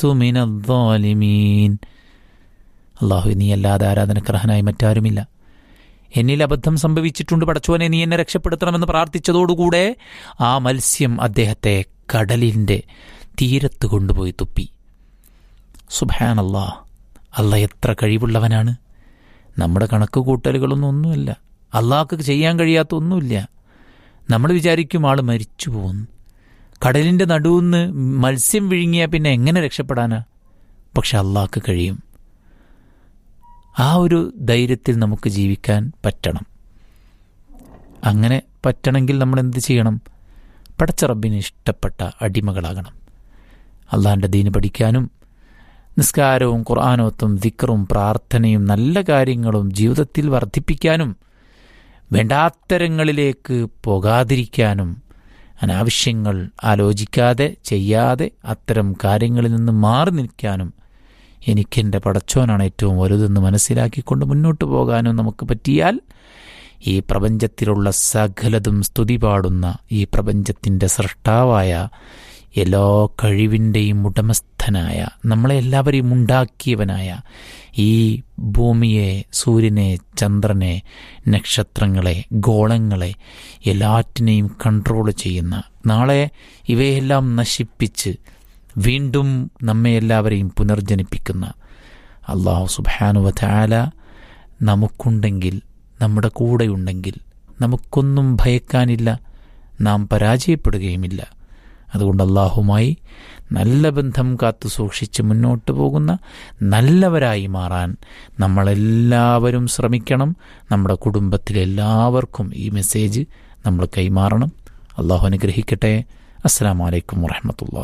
ലസ്തു മിനദ്ദാലിമീൻ അള്ളാഹു നീ അല്ലാതെ ആരാധനക്കർഹനായി മറ്റാരുമില്ല എന്നിൽ അബദ്ധം സംഭവിച്ചിട്ടുണ്ട് പടച്ചോനെ നീ എന്നെ രക്ഷപ്പെടുത്തണമെന്ന് പ്രാർത്ഥിച്ചതോടുകൂടെ ആ മത്സ്യം അദ്ദേഹത്തെ കടലിൻ്റെ തീരത്ത് കൊണ്ടുപോയി തുപ്പി സുബാനല്ലാ അല്ല എത്ര കഴിവുള്ളവനാണ് നമ്മുടെ കണക്ക് കൂട്ടലുകളൊന്നും ഒന്നുമല്ല അള്ളാഹ്ക്ക് ചെയ്യാൻ കഴിയാത്ത ഒന്നുമില്ല നമ്മൾ വിചാരിക്കും ആൾ മരിച്ചു പോകുന്നു കടലിൻ്റെ നടുവിന്ന് മത്സ്യം വിഴുങ്ങിയാൽ പിന്നെ എങ്ങനെ രക്ഷപ്പെടാനാ പക്ഷെ അള്ളാഹ്ക്ക് കഴിയും ആ ഒരു ധൈര്യത്തിൽ നമുക്ക് ജീവിക്കാൻ പറ്റണം അങ്ങനെ പറ്റണമെങ്കിൽ നമ്മൾ എന്ത് ചെയ്യണം പടച്ച റബ്ബിന് ഇഷ്ടപ്പെട്ട അടിമകളാകണം അള്ളാഹിൻ്റെ ദീന് പഠിക്കാനും നിസ്കാരവും ഖുർആാനോത്തും ദിക്റും പ്രാർത്ഥനയും നല്ല കാര്യങ്ങളും ജീവിതത്തിൽ വർദ്ധിപ്പിക്കാനും വേണ്ടാത്തരങ്ങളിലേക്ക് പോകാതിരിക്കാനും അനാവശ്യങ്ങൾ ആലോചിക്കാതെ ചെയ്യാതെ അത്തരം കാര്യങ്ങളിൽ നിന്ന് മാറി നിൽക്കാനും എനിക്കെൻ്റെ പടച്ചോനാണ് ഏറ്റവും വലുതെന്ന് മനസ്സിലാക്കിക്കൊണ്ട് മുന്നോട്ട് പോകാനും നമുക്ക് പറ്റിയാൽ ഈ പ്രപഞ്ചത്തിലുള്ള സകലതും സ്തുതി പാടുന്ന ഈ പ്രപഞ്ചത്തിൻ്റെ സൃഷ്ടാവായ എല്ലാ കഴിവിൻ്റെയും ഉടമസ്ഥനായ നമ്മളെ എല്ലാവരെയും ഉണ്ടാക്കിയവനായ ഈ ഭൂമിയെ സൂര്യനെ ചന്ദ്രനെ നക്ഷത്രങ്ങളെ ഗോളങ്ങളെ എല്ലാറ്റിനെയും കൺട്രോൾ ചെയ്യുന്ന നാളെ ഇവയെല്ലാം നശിപ്പിച്ച് വീണ്ടും നമ്മെ എല്ലാവരെയും പുനർജനിപ്പിക്കുന്ന അള്ളാഹു സുബാനുവല നമുക്കുണ്ടെങ്കിൽ നമ്മുടെ കൂടെയുണ്ടെങ്കിൽ നമുക്കൊന്നും ഭയക്കാനില്ല നാം പരാജയപ്പെടുകയുമില്ല അതുകൊണ്ട് അള്ളാഹുമായി നല്ല ബന്ധം കാത്തു സൂക്ഷിച്ച് മുന്നോട്ട് പോകുന്ന നല്ലവരായി മാറാൻ നമ്മളെല്ലാവരും ശ്രമിക്കണം നമ്മുടെ കുടുംബത്തിലെ എല്ലാവർക്കും ഈ മെസ്സേജ് നമ്മൾ കൈമാറണം അള്ളാഹു അനുഗ്രഹിക്കട്ടെ അസ്സാം വലൈക്കും വാഹമത്തല്ലാ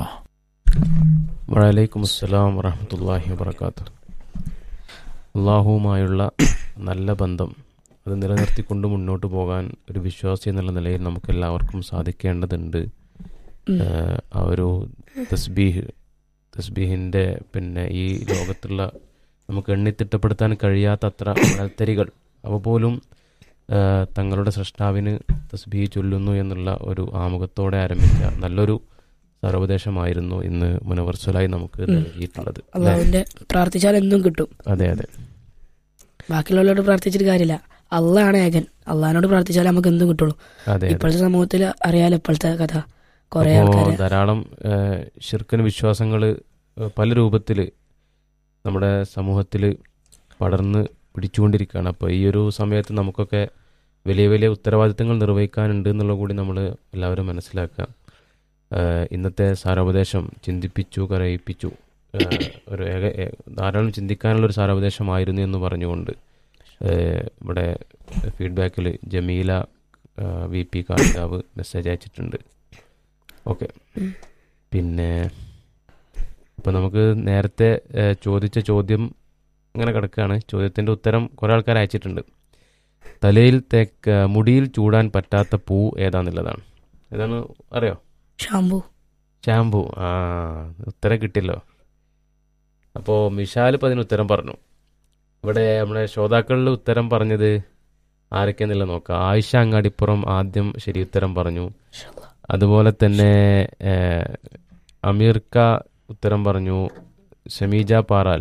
വലൈക്കും അസ്സലാം വറഹമത്തല്ലാഹി വബർക്കാത്തു അള്ളാഹുവുമായുള്ള നല്ല ബന്ധം അത് നിലനിർത്തിക്കൊണ്ട് മുന്നോട്ട് പോകാൻ ഒരു വിശ്വാസി എന്നുള്ള നിലയിൽ നമുക്ക് എല്ലാവർക്കും സാധിക്കേണ്ടതുണ്ട് ഏഹ് ആ ഒരു തസ്ബീഹ് തസ്ബീഹിൻ്റെ പിന്നെ ഈ ലോകത്തുള്ള നമുക്ക് എണ്ണിത്തിട്ടപ്പെടുത്താൻ കഴിയാത്ത അത്ര മണൽത്തരികൾ അവ പോലും ഏഹ് തങ്ങളുടെ സൃഷ്ടാവിന് തസ്ബീഹ് ചൊല്ലുന്നു എന്നുള്ള ഒരു ആമുഖത്തോടെ ആരംഭിച്ച നല്ലൊരു സർവദേശമായിരുന്നു ഇന്ന് മുനവർസുലായി നമുക്ക് ഉം. നൽകിയിട്ടുള്ളത് അല്ലേ? അള്ളാഹുവിന്റെ പ്രാർത്ഥിച്ചാൽ എന്തും കിട്ടും അതെ അതെ ബാക്കിയുള്ളവരോട് പ്രാർത്ഥിച്ചിട്ട് കാര്യമില്ല അള്ളാഹാണ് ഏകൻ അള്ളഹാനോട് പ്രാർത്ഥിച്ചാൽ നമുക്ക് എന്തും കിട്ടുള്ളൂ അതെ അതെ ഇപ്പോഴത്തെ സമൂഹത്തിൽ അറിയാലോ ഇപ്പോഴത്തെ കഥ കുറെ അപ്പോൾ ആൾക്കാര് ധാരാളം ശിർക്കൻ വിശ്വാസങ്ങൾ പല രൂപത്തിൽ നമ്മുടെ സമൂഹത്തിൽ പടർന്ന് പിടിച്ചുകൊണ്ടിരിക്കുകയാണ് അപ്പോൾ ഈ ഒരു സമയത്ത് നമുക്കൊക്കെ വലിയ വലിയ ഉത്തരവാദിത്തങ്ങൾ നിർവഹിക്കാനുണ്ട് എന്നുള്ളത് കൂടി നമ്മൾ എല്ലാവരും മനസ്സിലാക്കുക ഏഹ് ഇന്നത്തെ സാരോപദേശം ചിന്തിപ്പിച്ചു കരയിപ്പിച്ചു ഏഹ് ഒരു ഏക ഏ- ധാരാളം ചിന്തിക്കാനുള്ള ഒരു സാരോപദേശമായിരുന്നു എന്ന് പറഞ്ഞുകൊണ്ട് ഏഹ് ഇവിടെ ഫീഡ്ബാക്കിൽ Jameela V P Kalikavu message അയച്ചിട്ടുണ്ട് ഓക്കെ ഉം. പിന്നെ ഇപ്പം നമുക്ക് നേരത്തെ ഏഹ്, ചോദിച്ച ചോദ്യം ഇങ്ങനെ കിടക്കുകയാണ് ചോദ്യത്തിൻ്റെ ഉത്തരം കുറേ ആൾക്കാർ അയച്ചിട്ടുണ്ട് തലയിൽ തേക്ക് മുടിയിൽ ചൂടാൻ പറ്റാത്ത പൂ ഏതാന്നുള്ളതാണ് ഏതാണ് അറിയോ ഷാമ്പു ഷാമ്പു ആ ഉത്തരം കിട്ടിയല്ലോ അപ്പോൾ മിഷാൽ ഇപ്പം അതിന് ഉത്തരം പറഞ്ഞു ഇവിടെ നമ്മുടെ ശ്രോതാക്കളിൽ ഉത്തരം പറഞ്ഞത് ആരൊക്കെയെന്നില്ല നോക്കാം ആയിഷ അങ്ങാടിപ്പുറം ആദ്യം ശരി ഉത്തരം പറഞ്ഞു അതുപോലെ തന്നെ ഏഹ്, അമീർക്ക ഉത്തരം പറഞ്ഞു ഷമീജ പാറാൽ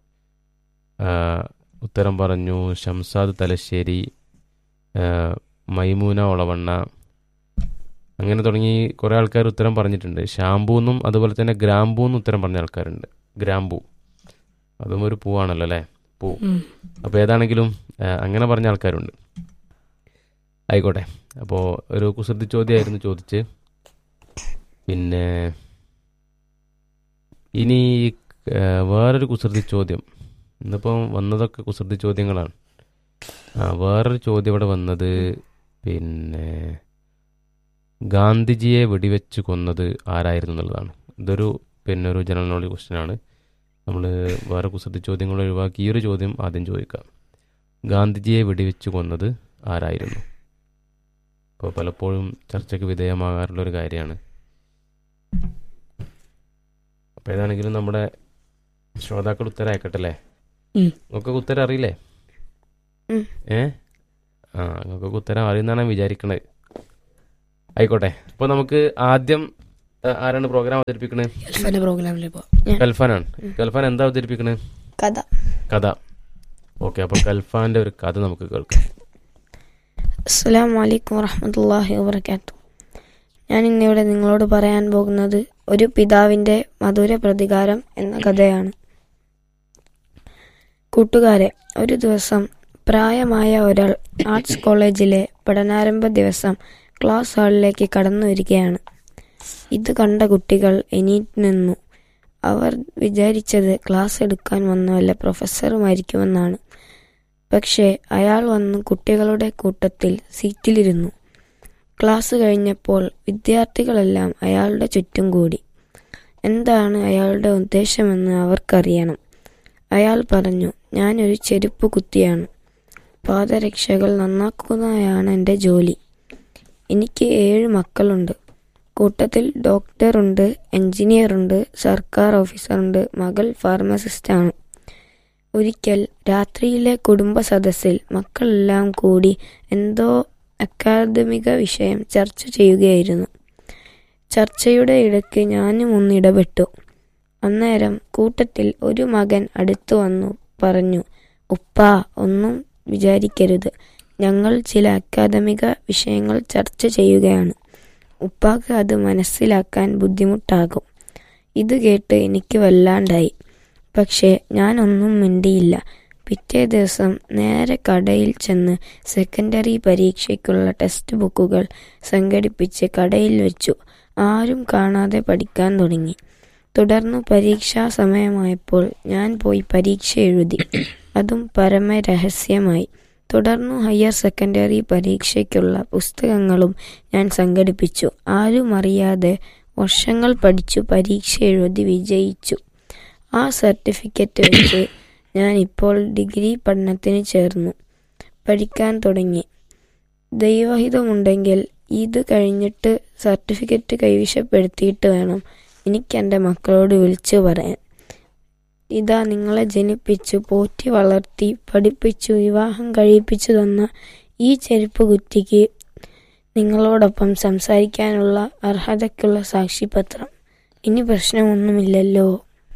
ആ, ഉത്തരം പറഞ്ഞു ഷംസാദ് തലശ്ശേരി ആ, മൈമൂന ഒളവണ്ണ അങ്ങനെ തുടങ്ങി കുറേ ആൾക്കാർ ഉത്തരം പറഞ്ഞിട്ടുണ്ട് ഷാമ്പൂ എന്നും അതുപോലെ തന്നെ ഗ്രാമ്പൂ എന്നും ഉത്തരം പറഞ്ഞ ആൾക്കാരുണ്ട് ഗ്രാമ്പൂ അതും ഒരു പൂവാണല്ലോ അല്ലേ പൂ ഉം. അപ്പോൾ ഏതാണെങ്കിലും ആ, അങ്ങനെ പറഞ്ഞ ആൾക്കാരുണ്ട് ആയിക്കോട്ടെ അപ്പോൾ ഒരു കുസൃതി ചോദ്യമായിരുന്നു ചോദിച്ച് പിന്നെ ഇനി ആ, വേറൊരു കുസൃതി ചോദ്യം ഇന്നിപ്പം വന്നതൊക്കെ കുസൃതി ചോദ്യങ്ങളാണ് ആ വേറൊരു ചോദ്യം ഇവിടെ വന്നത് പിന്നെ ഗാന്ധിജിയെ വെടിവെച്ച് കൊന്നത് ആരായിരുന്നു എന്നുള്ളതാണ് ഇതൊരു പിന്നെ ഒരു ജനറൽ നോളജ് ക്വസ്റ്റ്യൻ ആണ് നമ്മൾ വേറെ കുസൃതി ചോദ്യങ്ങൾ ഒഴിവാക്കി ഈ ഒരു ചോദ്യം ആദ്യം ചോദിക്കാം ഗാന്ധിജിയെ വെടിവെച്ച് കൊന്നത് ആരായിരുന്നു ഇപ്പോൾ പലപ്പോഴും ചർച്ചയ്ക്ക് വിധേയമാകാറുള്ള ഒരു കാര്യമാണ് അപ്പോൾ ഏതാണെങ്കിലും നമ്മുടെ ശ്രോതാക്കൾ ഉത്തരം അയക്കട്ടെ അല്ലേ ഉം. നിങ്ങൾക്ക് ഉത്തരം അറിയില്ലേ ഉം. ഏ ആ നിങ്ങൾക്ക് ഉത്തരം അറിയുന്നതാണ് ഞാൻ വിചാരിക്കണത് ആയിക്കോട്ടെ അപ്പോൾ നമുക്ക് ആദ്യം ആ, ആരാണ് പ്രോഗ്രാം അവതരിപ്പിക്കുന്നത് എൽഫന്റെ പ്രോഗ്രാമിൽ ഇപ്പോൾ ഞാൻ കൽഫാനാണ് കൽഫാൻ എന്താ അവതരിപ്പിക്കുന്നത് കഥ കഥ ഓക്കെ അപ്പൊ കൽഫാന്റെ ഒരു കഥ നമുക്ക് കേൾക്കാം അസ്സലാം വലൈക്കും വറഹമത്തല്ലാഹി വബർക്കാത്തു ഞാൻ ഇന്നിവിടെ നിങ്ങളോട് പറയാൻ പോകുന്നത് ഒരു പിതാവിൻ്റെ മധുര പ്രതികാരം എന്ന കഥയാണ് കൂട്ടുകാരെ ഒരു ദിവസം പ്രായമായ ഒരാൾ ആർട്സ് കോളേജിലെ പഠനാരംഭ ദിവസം ക്ലാസ് ഹാളിലേക്ക് കടന്നു വരികയാണ് ഇത് കണ്ട കുട്ടികൾ എണീറ്റ് നിന്നു അവർ വിചാരിച്ചത് ക്ലാസ് എടുക്കാൻ വന്ന വല്ല പ്രൊഫസറുമായിരിക്കുമെന്നാണ് പക്ഷേ അയാൾ വന്നു കുട്ടികളുടെ കൂട്ടത്തിൽ സീറ്റിലിരുന്നു ക്ലാസ് കഴിഞ്ഞപ്പോൾ വിദ്യാർത്ഥികളെല്ലാം അയാളുടെ ചുറ്റും കൂടി എന്താണ് അയാളുടെ ഉദ്ദേശമെന്ന് അവർക്കറിയണം അയാൾ പറഞ്ഞു ഞാനൊരു ചെരുപ്പ് കുത്തിയാണ് പാദരക്ഷകൾ നന്നാക്കുന്നതാണ് എൻ്റെ ജോലി എനിക്ക് ഏഴ് മക്കളുണ്ട് കൂട്ടത്തിൽ ഡോക്ടറുണ്ട് എഞ്ചിനീയറുണ്ട് സർക്കാർ ഓഫീസറുണ്ട് മകൾ ഫാർമസിസ്റ്റാണ് ഒരിക്കൽ രാത്രിയിലെ കുടുംബ സദസ്സിൽ മക്കളെല്ലാം കൂടി എന്തോ അക്കാദമിക വിഷയം ചർച്ച ചെയ്യുകയായിരുന്നു ചർച്ചയുടെ ഇടയ്ക്ക് ഞാനും ഒന്ന് ഇടപെട്ടു അന്നേരം കൂട്ടത്തിൽ ഒരു മകൻ അടുത്തു വന്നു പറഞ്ഞു ഉപ്പാ ഒന്നും വിചാരിക്കരുത് ഞങ്ങൾ ചില അക്കാദമിക വിഷയങ്ങൾ ചർച്ച ചെയ്യുകയാണ് ഉപ്പാക്ക് അത് മനസ്സിലാക്കാൻ ബുദ്ധിമുട്ടാകും ഇത് കേട്ട് എനിക്ക് വല്ലാണ്ടായി പക്ഷേ ഞാനൊന്നും മിണ്ടിയില്ല പിറ്റേ ദിവസം നേരെ കടയിൽ ചെന്ന് സെക്കൻഡറി പരീക്ഷയ്ക്കുള്ള ടെക്സ്റ്റ് ബുക്കുകൾ സംഘടിപ്പിച്ച് കടയിൽ വെച്ചു ആരും കാണാതെ പഠിക്കാൻ തുടങ്ങി തുടർന്ന് പരീക്ഷാ സമയമായപ്പോൾ ഞാൻ പോയി പരീക്ഷ എഴുതി അതും പരമരഹസ്യമായി തുടർന്നു ഹയർ സെക്കൻഡറി പരീക്ഷയ്ക്കുള്ള പുസ്തകങ്ങളും ഞാൻ സംഘടിപ്പിച്ചു ആരും അറിയാതെ വർഷങ്ങൾ പഠിച്ചു പരീക്ഷ എഴുതി വിജയിച്ചു ആ സർട്ടിഫിക്കറ്റ് വെച്ച് ഞാൻ ഇപ്പോൾ ഡിഗ്രി പഠനത്തിന് ചേർന്നു പഠിക്കാൻ തുടങ്ങി ദൈവഹിതമുണ്ടെങ്കിൽ ഇത് കഴിഞ്ഞിട്ട് സർട്ടിഫിക്കറ്റ് കൈവശപ്പെടുത്തിയിട്ട് വേണം എനിക്ക് എൻ്റെ മക്കളോട് വിളിച്ചു പറയാൻ ഇതാ നിങ്ങളെ ജനിപ്പിച്ചു പോറ്റി വളർത്തി പഠിപ്പിച്ചു വിവാഹം കഴിപ്പിച്ചു തന്ന ഈ ചെരുപ്പ് കുറ്റിക്ക് നിങ്ങളോടൊപ്പം സംസാരിക്കാനുള്ള അർഹതയ്ക്കുള്ള സാക്ഷിപത്രം ഇനി പ്രശ്നമൊന്നുമില്ലല്ലോ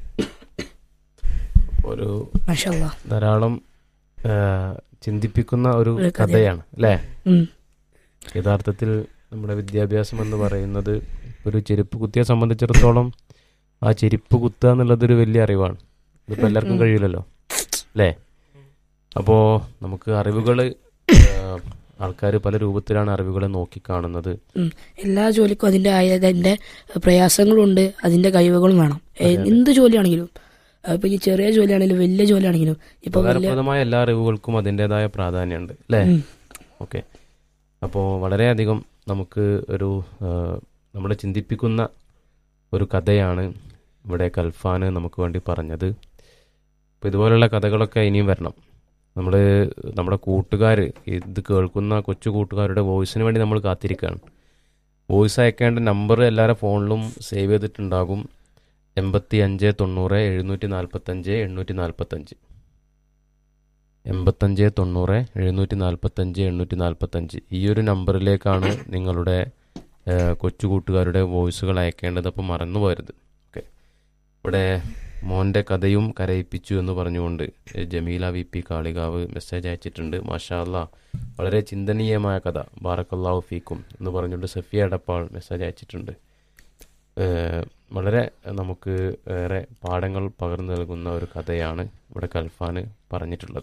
ഒരു മാഷല്ല ധാരാളം ആ, ചിന്തിപ്പിക്കുന്ന ഒരു ഒരു കഥയാണ്. കഥയാണ് അല്ലേ യഥാർത്ഥത്തിൽ നമ്മുടെ വിദ്യാഭ്യാസം എന്ന് പറയുന്നത് ഒരു ചെരുപ്പ് കുത്തിയെ സംബന്ധിച്ചിടത്തോളം ആ ചെരുപ്പ് കുത്തുക എന്നുള്ളത് ഒരു വലിയ അറിവാണ് ഇതിപ്പോൾ എല്ലാവർക്കും ഉം. കഴിയില്ലല്ലോ അല്ലേ അപ്പോൾ നമുക്ക് അറിവുകൾ ആൾക്കാർ പല രൂപത്തിലാണ് അറിവുകളെ നോക്കിക്കാണുന്നത് എല്ലാ ജോലിക്കും അതിന്റെ അതിന്റെ പ്രയാസങ്ങളുണ്ട് അതിന്റെ കഴിവുകളും വേണം ഏ, അതെ, അതെ. എന്ത് ജോലിയാണെങ്കിലും ഇപ്പൊ ഈ ചെറിയ ജോലിയാണെങ്കിലും വലിയ ജോലിയാണെങ്കിലും ഇപ്പൊ വലിയ ഉപകാരപ്രദമായ എല്ലാ അറിവുകൾക്കും അതിൻ്റെതായ പ്രാധാന്യമുണ്ട് അല്ലേ ഉം. ഓക്കെ അപ്പോൾ വളരെയധികം നമുക്ക് ഒരു ആ, നമ്മളെ ചിന്തിപ്പിക്കുന്ന ഒരു കഥയാണ് ഇവിടെ കൽഫാന് നമുക്ക് വേണ്ടി പറഞ്ഞത് അപ്പോൾ ഇതുപോലുള്ള കഥകളൊക്കെ ഇനിയും വരണം നമ്മൾ നമ്മുടെ കൂട്ടുകാർ ഇത് കേൾക്കുന്ന കൊച്ചു കൂട്ടുകാരുടെ വോയിസിന് വേണ്ടി നമ്മൾ കാത്തിരിക്കുകയാണ് വോയിസ് അയക്കേണ്ട നമ്പർ എല്ലാവരുടെ ഫോണിലും സേവ് ചെയ്തിട്ടുണ്ടാകും എൺപത്തി അഞ്ച് തൊണ്ണൂറ് എഴുന്നൂറ്റി നാൽപ്പത്തഞ്ച് എണ്ണൂറ്റി നാൽപ്പത്തഞ്ച് എൺപത്തഞ്ച് തൊണ്ണൂറ് എഴുന്നൂറ്റി നാൽപ്പത്തഞ്ച് എണ്ണൂറ്റി നാൽപ്പത്തഞ്ച് ഈ ഒരു നമ്പറിലേക്കാണ് നിങ്ങളുടെ ആ, കൊച്ചു കൂട്ടുകാരുടെ വോയിസുകൾ അയക്കേണ്ടത് അപ്പോൾ മറന്നു പോരുത് ഓക്കെ ഇവിടെ മോൻ്റെ കഥയും കരയിപ്പിച്ചു എന്ന് പറഞ്ഞുകൊണ്ട് ഏ, Jameela V P Kalikavu message അയച്ചിട്ടുണ്ട് മാഷാ അല്ലാ വളരെ ചിന്തനീയമായ കഥ ബാറക്കല്ലാഹു ഫീക്കും എന്ന് പറഞ്ഞുകൊണ്ട് സഫിയ എടപ്പാൾ മെസ്സേജ് അയച്ചിട്ടുണ്ട് ഏ, വളരെ നമുക്ക് ഏറെ പാഠങ്ങൾ പകർന്നു നൽകുന്ന ഒരു കഥയാണ് ഇവിടെ കൽഫാന് പറഞ്ഞിട്ടുള്ളത്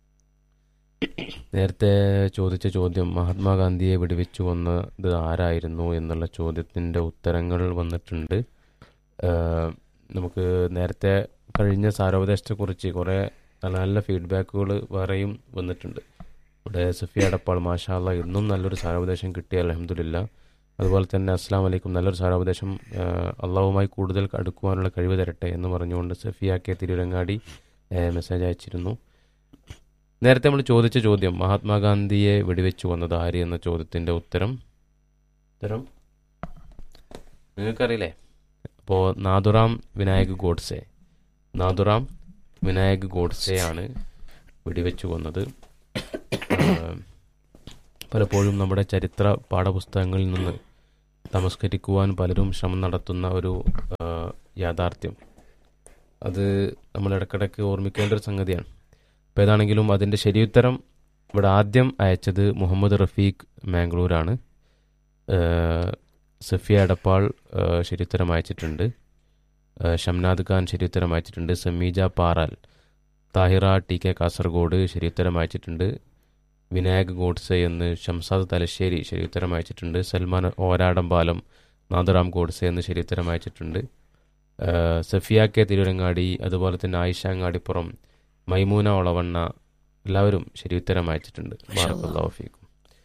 നേരത്തെ ചോദിച്ച ചോദ്യം മഹാത്മാഗാന്ധിയെ വെടിവെച്ചു കൊന്നത് ആരായിരുന്നു എന്നുള്ള ചോദ്യത്തിൻ്റെ ഉത്തരങ്ങൾ വന്നിട്ടുണ്ട് ഏഹ് നമുക്ക് നേരത്തെ കഴിഞ്ഞ സാരോപദേശത്തെക്കുറിച്ച് കുറേ നല്ല നല്ല ഫീഡ്ബാക്കുകൾ വേറെയും വന്നിട്ടുണ്ട് ഇവിടെ സഫിയ അടപ്പാൾ മാഷാല്ല ഇന്നും നല്ലൊരു സാരോപദേശം കിട്ടിയ അലഹമില്ല അതുപോലെ തന്നെ അസ്സാം വലൈക്കും നല്ലൊരു സാരോപദേശം ഏഹ് അള്ളാഹുമായി കൂടുതൽ അടുക്കുവാനുള്ള കഴിവ് തരട്ടെ എന്ന് പറഞ്ഞുകൊണ്ട് സഫിയ കെ തിരുരങ്ങാടി ഏഹ് മെസ്സേജ് അയച്ചിരുന്നു നേരത്തെ നമ്മൾ ചോദിച്ച ചോദ്യം മഹാത്മാഗാന്ധിയെ വെടിവെച്ചു കൊന്നത് ആര് എന്ന ചോദ്യത്തിന്റെ ഉത്തരം ഉത്തരം നിങ്ങൾക്കറിയില്ലേ അപ്പോൾ നാഥുറാം വിനായക് ഗോഡ്സെ നാഥുറാം വിനായക് ഗോഡ്സെയാണ് വെടിവെച്ചു കൊന്നത് ആഹ് പലപ്പോഴും നമ്മുടെ ചരിത്ര പാഠപുസ്തകങ്ങളിൽ നിന്ന് തമസ്കരിക്കുവാൻ പലരും ശ്രമം നടത്തുന്ന ഒരു ആ, യാഥാർത്ഥ്യം അത് നമ്മൾ ഇടയ്ക്കിടയ്ക്ക് ഓർമ്മിക്കേണ്ട ഒരു സംഗതിയാണ് അപ്പോൾ ഏതാണെങ്കിലും അതിൻ്റെ ശരിയുത്തരം ഇവിടെ ആദ്യം അയച്ചത് മുഹമ്മദ് റഫീഖ് മാംഗ്ലൂരാണ് ഏഹ് സഫിയ എടപ്പാൾ ഏഹ് ശരിയുത്തരം അയച്ചിട്ടുണ്ട് ഏഹ് ഷംനാദ് ഖാൻ ശരിയുത്തരം അയച്ചിട്ടുണ്ട് സമീജ പാറാൽ താഹിറ ടി കെ കാസർഗോഡ് ശരിയുത്തരം അയച്ചിട്ടുണ്ട് വിനായക് ഗോഡ്സെ എന്ന് ഷംസാദ് തലശ്ശേരി ശരിയുത്തരം അയച്ചിട്ടുണ്ട് സൽമാൻ ഓരാടംപാലം നാദറാം ഗോഡ്സെ എന്ന് ശരിയുത്തരം അയച്ചിട്ടുണ്ട് ഏഹ് സഫിയ കെ തിരുരങ്ങാടി അതുപോലെ തന്നെ ആയിഷ അങ്ങാടിപ്പുറം മൈമൂന ഒളവണ്ണ എല്ലാവരും ശരിയുത്തരം അയച്ചിട്ടുണ്ട് ബാറക്കല്ലാഹു ഫീക്കും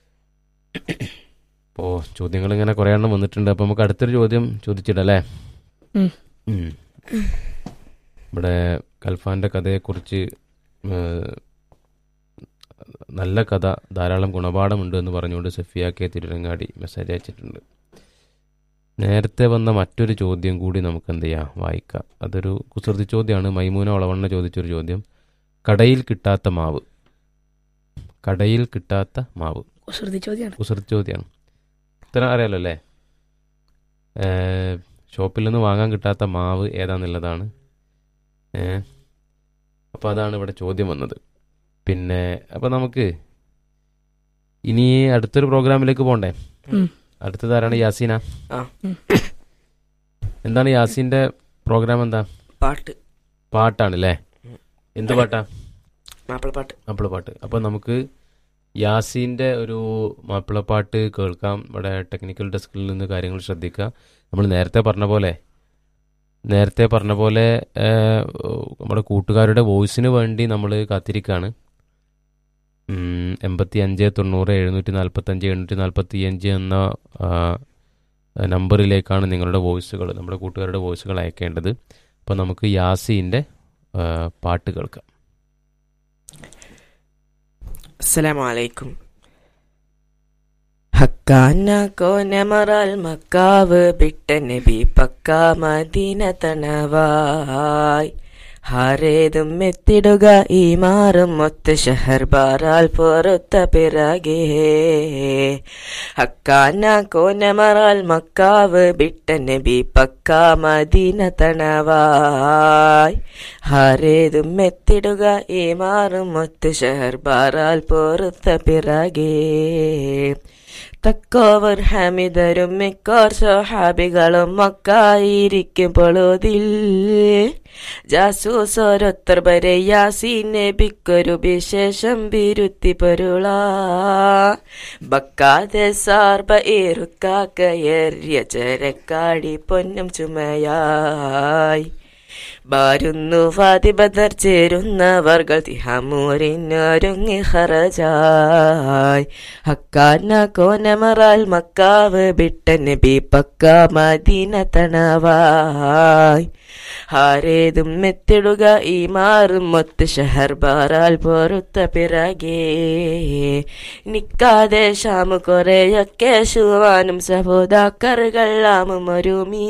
അപ്പോൾ ചോദ്യങ്ങൾ ഇങ്ങനെ കുറേ എണ്ണം വന്നിട്ടുണ്ട് അപ്പോൾ നമുക്ക് അടുത്തൊരു ചോദ്യം ചോദിച്ചിടല്ലേ ഉം. ഉം. ഇവിടെ കൽഫാന്റെ കഥയെക്കുറിച്ച് ഏഹ്, നല്ല കഥ ധാരാളം ഗുണപാഠമുണ്ട് എന്ന് പറഞ്ഞുകൊണ്ട് സഫിയ കെ തിരുരങ്ങാടി മെസ്സേജ് അയച്ചിട്ടുണ്ട് നേരത്തെ വന്ന മറ്റൊരു ചോദ്യം കൂടി നമുക്ക് എന്ത് ചെയ്യാം വായിക്കാം അതൊരു കുസൃതി ചോദ്യമാണ് മൈമൂന ഒളവണ്ണ ചോദിച്ചൊരു ചോദ്യം കടയിൽ കിട്ടാത്ത മാവ് കടയിൽ കിട്ടാത്ത മാവ് കുസൃതി ചോദ്യമാണ് കുസൃതി ചോദ്യമാണ് ഉത്തരം അറിയാലോ അല്ലേ ഏഹ്, ഷോപ്പിൽ നിന്ന് വാങ്ങാൻ കിട്ടാത്ത മാവ് ഏതാന്നുള്ളതാണ് ഏഹ് അപ്പോൾ അതാണ് ഇവിടെ ചോദ്യം വന്നത് പിന്നെ അപ്പോൾ നമുക്ക് ഇനി അടുത്തൊരു പ്രോഗ്രാമിലേക്ക് പോകണ്ടേ ഉം. അടുത്തതാരാണ് യാസീന ആ. ഉം. എന്താണ് യാസീൻ്റെ പ്രോഗ്രാം എന്താ പാട്ട് പാട്ടാണ് അല്ലേ എന്ത് പാട്ടാ മാപ്പിളപ്പാട്ട് മാപ്പിളപ്പാട്ട് അപ്പോൾ നമുക്ക് യാസീൻ്റെ ഒരു മാപ്പിളപ്പാട്ട് കേൾക്കാം ഇവിടെ ടെക്നിക്കൽ ഡെസ്കിൽ നിന്ന് കാര്യങ്ങൾ ശ്രദ്ധിക്കുക നമ്മൾ നേരത്തെ പറഞ്ഞ പോലെ നേരത്തെ പറഞ്ഞ പോലെ ഏഹ്, നമ്മുടെ കൂട്ടുകാരുടെ വോയിസിന് വേണ്ടി നമ്മൾ കാത്തിരിക്കുകയാണ് എൺപത്തി അഞ്ച് തൊണ്ണൂറ് എഴുന്നൂറ്റി നാൽപ്പത്തഞ്ച് എണ്ണൂറ്റി നാൽപ്പത്തി അഞ്ച് എന്ന ആ, നമ്പറിലേക്കാണ് നിങ്ങളുടെ വോയിസുകൾ നമ്മുടെ കൂട്ടുകാരുടെ വോയിസുകൾ അയക്കേണ്ടത് അപ്പോൾ നമുക്ക് യാസീൻ്റെ ആ, പാട്ട് കേൾക്കാം അസ്സലാമലൈക്കും ഹക്കാന കോനമറാൽ മക്കാവ് ബിട്ട നബി പക്ക മദീന തണവായ് ഹാരേതും എത്തിടുക ഈ മാറും ഒത്ത് ഷഹർ ബാറാൽ പൊറുത്ത പിറകേ ഹക്കാന കോനമറാൽ മക്കാവ് ബിട്ട നബി പക്ക മദീന തണവായ് ഹാരേതും എത്തിടുക ഈ മാറും ഒത്ത് ഷഹർ ബാറാൽ പൊറുത്ത പിറകേ തക്കോവർ ഹമിതരും മിക്കോർ സ്വഹാബികളും മക്കായിരിക്കും പൊളുതിൽ ജാസൂസോരൊത്തർ വരെ യാസീൻ നബിക്കൊരു വിശേഷം വിരുത്തി പൊരുള ബക്കാതെ സാർബ ഏറുക്കാക്കയേറിയ ചരക്കാടി പൊന്നും ചുമയായി ബാരുന്നു വാദിബദർ ചേരുന്നവർകൾ തിഹമൂരിനൊരുങ്ങി ഹറജായ് ഹക്കാന കോനമറാൽ മക്കാവ് ബിട്ട നബി പക്ക മദീന തണവായ് ഹാരേതും എത്തിടുക ഈ മാറും മൊത്ത് ഷഹർ ബാറാൽ പൊറുത്ത പിറകേ നിക്കാതെ ഷാമു കുറെയൊക്കെ ശുവാനും സഹോദാക്കറുകളാമും ഒരുമീ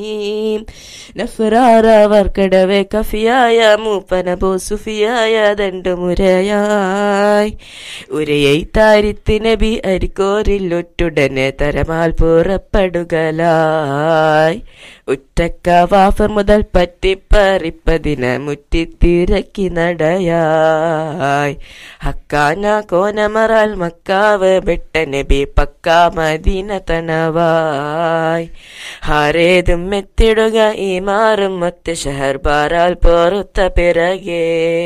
നഫ്രാറവർക്കിടവെ കഫിയായ മൂപ്പനബോ സുഫിയായ ദണ്ടുമുരയായി ഉരயை താരിത്തി നബി അരിക്കോരില്ലൊറ്റുടനെ തരമാൽ പുറപ്പെടുകലായി ഉറ്റക്ക വാഫർ മുതൽ പറ്റിപ്പറിപ്പതിന് മുറ്റിത്തിരക്കി നടയായി ഹക്കാന കോനമറാൽ മക്കാവ് ബെട്ട നബി പക്ക മദീന തണവായ് ഹാരേതും എത്തിടുക ഈ മാറും മറ്റ് ഷഹർ ബാറാൽ പൊറുത്ത പിറകേ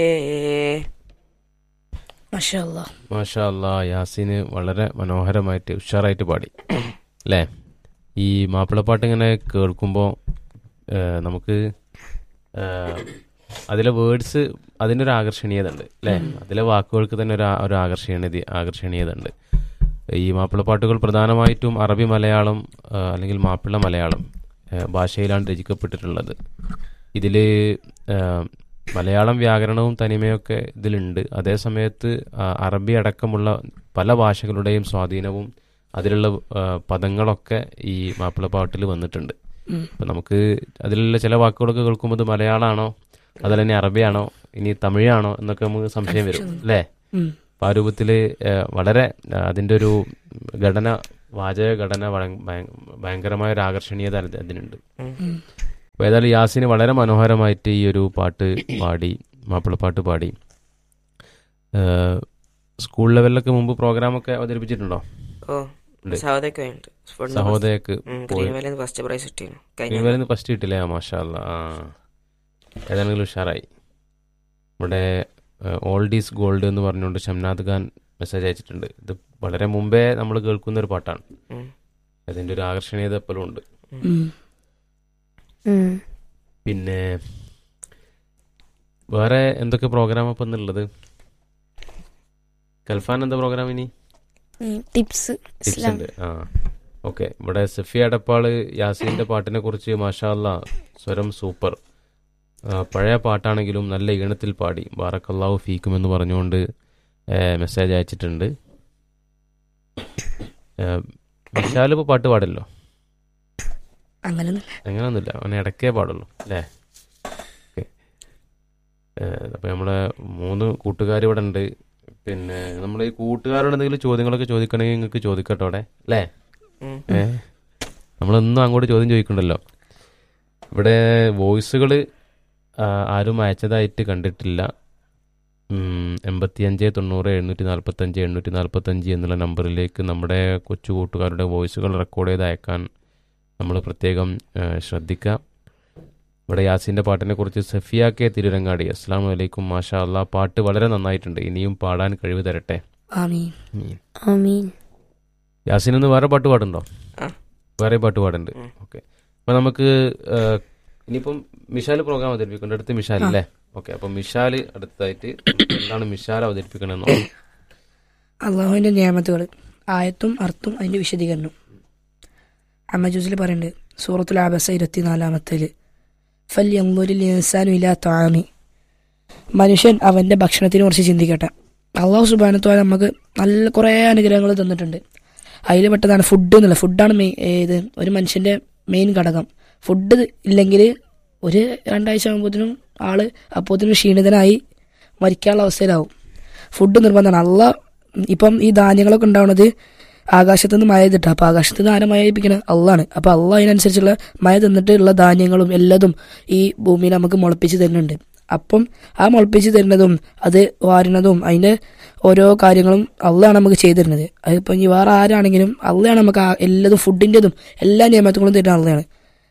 മാഷാ അല്ലാ മാഷാ അല്ലാ യാസീന് വളരെ മനോഹരമായിട്ട് ഉഷാറായിട്ട് പാടി അല്ലേ ഈ മാപ്പിളപ്പാട്ട് ഇങ്ങനെ കേൾക്കുമ്പോൾ നമുക്ക് ഏഹ്, അതിലെ വേർഡ്സ് അതിനൊരു ആകർഷണീയത ഉണ്ട് അല്ലേ അതിലെ വാക്കുകൾക്ക് തന്നെ ഒരു ആ- ഒരു ആകർഷണീയത ആകർഷണീയത ഉണ്ട് ഈ മാപ്പിളപ്പാട്ടുകൾ പ്രധാനമായിട്ടും അറബി മലയാളം ആ, അല്ലെങ്കിൽ മാപ്പിള മലയാളം ആ, ഭാഷയിലാണ് രചിക്കപ്പെട്ടിട്ടുള്ളത് ഇതിൽ മലയാളം വ്യാകരണവും തനിമയൊക്കെ ഇതിലുണ്ട് അതേ സമയത്ത് ആ, അറബി അടക്കമുള്ള പല ഭാഷകളുടെയും സ്വാധീനവും അതിലുള്ള ആ, പദങ്ങളൊക്കെ ഈ മാപ്പിളപ്പാട്ടിൽ വന്നിട്ടുണ്ട് ഉം. അപ്പം നമുക്ക് അതിലുള്ള ചില വാക്കുകളൊക്കെ കേൾക്കുമ്പോൾ ഇത് മലയാളമാണോ അതല്ല ഇനി അറബിയാണോ ഇനി തമിഴാണോ എന്നൊക്കെ നമുക്ക് സംശയം വരും അല്ലേ ഉം. അപ്പോൾ ആ രൂപത്തിൽ വളരെ ആ, അതിൻ്റെ ഒരു ഘടന വാചക ഘടന ഭയ- ഭയ- ഭയങ്കരമായ ഒരു ആകർഷണീയത അത് അതിനുണ്ട് ഉം. അപ്പോൾ ഏതായാലും യാസിന് വളരെ മനോഹരമായിട്ട് ഈ ഒരു പാട്ട് പാടി മാപ്പിളപ്പാട്ട് പാടി ഏഹ്, സ്കൂൾ ലെവലിലൊക്കെ മുമ്പ് പ്രോഗ്രാമൊക്കെ അവതരിപ്പിച്ചിട്ടുണ്ടോ ഓ ഉണ്ട്. സഹോദരക്ക് വേണ്ടിട്ട് ഫുഡ് സഹോദയക്ക് പോയി ഗ്രീൻവേലിൽ ഫസ്റ്റ് പ്രൈസ് കിട്ടിയിരുന്നു കഴിഞ്ഞ ഇവരിന്ന് ഫസ്റ്റ് കിട്ടില്ലേ ആ മാഷാ അല്ലാ. ആ ഏതാണെങ്കിലും ഉഷാറായി ഇവിടെ ഓൾഡ് ഈസ് ഗോൾഡ് എന്ന് പറഞ്ഞുകൊണ്ട് ഷംനാദ് ഖാൻ മെസ്സേജ് അയച്ചിട്ടുണ്ട് ഇത് വളരെ മുമ്പേ നമ്മൾ കേൾക്കുന്ന ഒരു പാട്ടാണ് ഉം. അതിൻ്റെ ഒരു ആകർഷണീയത എപ്പോഴും ഉണ്ട് ഉം. ഉം. പിന്നെ വേറെ എന്തൊക്കെ പ്രോഗ്രാം അപ്പം ഇന്നുള്ളത് കൽഫാൻ എന്താ പ്രോഗ്രാം ഇനി ഉം. ടിപ്സ് ടിപ്സ് ഇസ്ലാം ഉണ്ട് ആ ഓക്കെ ഇവിടെ സഫി അടപ്പാള് യാസീന്റെ പാട്ടിനെ കുറിച്ച് മാഷാല്ല സ്വരം സൂപ്പർ ആ, പഴയ പാട്ടാണെങ്കിലും നല്ല ഈണത്തിൽ പാടി ബാറക്കല്ലാഹു ഫീക്കും എന്ന് പറഞ്ഞുകൊണ്ട് മെസ്സേജ് അയച്ചിട്ടുണ്ട് വിശാൽ ഇപ്പോൾ പാട്ട് പാടല്ലോ അങ്ങനെയൊന്നുമില്ല അങ്ങനെയൊന്നുമില്ല അവൻ ഇടയ്ക്കേ പാടുള്ളൂ അല്ലേ ഓക്കെ അപ്പോൾ നമ്മളെ മൂന്ന് കൂട്ടുകാർ ഇവിടെ ഉണ്ട് പിന്നെ നമ്മൾ ഈ കൂട്ടുകാരോട് എന്തെങ്കിലും ചോദ്യങ്ങളൊക്കെ ചോദിക്കണമെങ്കിൽ നിങ്ങൾക്ക് ചോദിക്കട്ടോ അവിടെ അല്ലേ ഉം. ഏ നമ്മളൊന്നും അങ്ങോട്ട് ചോദ്യം ചോദിക്കണ്ടല്ലോ ഇവിടെ വോയിസുകൾ ആരും അയച്ചതായിട്ട് കണ്ടിട്ടില്ല എൺപത്തിയഞ്ച് തൊണ്ണൂറ് എഴുന്നൂറ്റി നാൽപ്പത്തഞ്ച് എണ്ണൂറ്റി നാൽപ്പത്തഞ്ച് എന്നുള്ള നമ്പറിലേക്ക് നമ്മുടെ കൊച്ചു കൂട്ടുകാരുടെ വോയിസുകൾ റെക്കോർഡ് ചെയ്ത് അയക്കാൻ നമ്മൾ പ്രത്യേകം ആ, ശ്രദ്ധിക്കുക ഇവിടെ യാസിൻ്റെ പാട്ടിനെ കുറിച്ച് സഫിയ കെ തിരുരങ്ങാടി അസ്സാം വലൈക്കും മാഷാ അല്ലാ പാട്ട് വളരെ നന്നായിട്ടുണ്ട് ഇനിയും പാടാൻ കഴിവ് തരട്ടെ ആമീൻ ഉം. ആമീൻ യാസിനൊന്ന് വേറെ പാട്ട് പാടുണ്ടോ ആ. വേറെ പാട്ട് പാടുണ്ട് ഉം. ഓക്കെ അപ്പൊ നമുക്ക് ആ, ഇനിയിപ്പം മിഷാല് പ്രോഗ്രാം അവതരിപ്പിക്കുന്നുണ്ട് അടുത്ത് മിഷാൽ അല്ലേ ഓക്കെ അപ്പൊ മിഷാല് അടുത്തായിട്ട് എന്താണ് മിഷാൽ അവതരിപ്പിക്കണമെന്നോ അള്ളാഹുവിൻ്റെ നിയമത്തുകൾ ആയത്തും അർത്ഥം അതിൻ്റെ വിശദീകരണം അമ്മജൂസിൽ പറയുന്നുണ്ട് സൂറത്തുൽ ആബസ ഇരുപത്തിനാലാമത്തേൽ ഫൽ യങ്കൂരിൽ ഇൻസാനു ഇലാ താമി മനുഷ്യൻ അവൻ്റെ ഭക്ഷണത്തിനെ കുറിച്ച് ചിന്തിക്കട്ടെ അള്ളാഹു സുബാനത്തോടെ നമുക്ക് നല്ല കുറേ അനുഗ്രഹങ്ങൾ തന്നിട്ടുണ്ട് അതിൽ പെട്ടതാണ് ഫുഡ് എന്നുള്ള ഫുഡാണ് മെയിൻ ഇത് ഒരു മനുഷ്യൻ്റെ മെയിൻ ഘടകം ഫുഡ് ഇല്ലെങ്കിൽ ഒരു രണ്ടാഴ്ച ആകുമ്പോഴത്തേനും ആള് അപ്പോഴത്തേനും ക്ഷീണിതനായി മരിക്കാനുള്ള അവസ്ഥയിലാവും ഫുഡ് നിർബന്ധമാണ് അള്ള ഇപ്പം ഈ ധാന്യങ്ങളൊക്കെ ഉണ്ടാവുന്നത് ആകാശത്ത് നിന്ന് മഴ ചെയ്തിട്ടാ അപ്പൊ ആകാശത്ത് നിന്ന് ആരെ മഴ ചെയ്യിപ്പിക്കണത് അള്ളാണ് അപ്പൊ അള്ള അതിനനുസരിച്ചുള്ള മഴ തന്നിട്ടുള്ള ധാന്യങ്ങളും എല്ലാതും ഈ ഭൂമിയിൽ നമുക്ക് മുളപ്പിച്ച് തരുന്നുണ്ട് അപ്പം ആ മുളപ്പിച്ച് തരുന്നതും അത് വാരുന്നതും അതിന്റെ ഓരോ കാര്യങ്ങളും അള്ളാണ് നമുക്ക് ചെയ്തു തരുന്നത് അതിപ്പം ഇനി വേറെ ആരാണെങ്കിലും അള്ളയാണ് നമുക്ക് ആ എല്ലാതും ഫുഡിൻ്റെതും എല്ലാ നിയമത്തുകളും തരുന്ന അള്ളയാണ്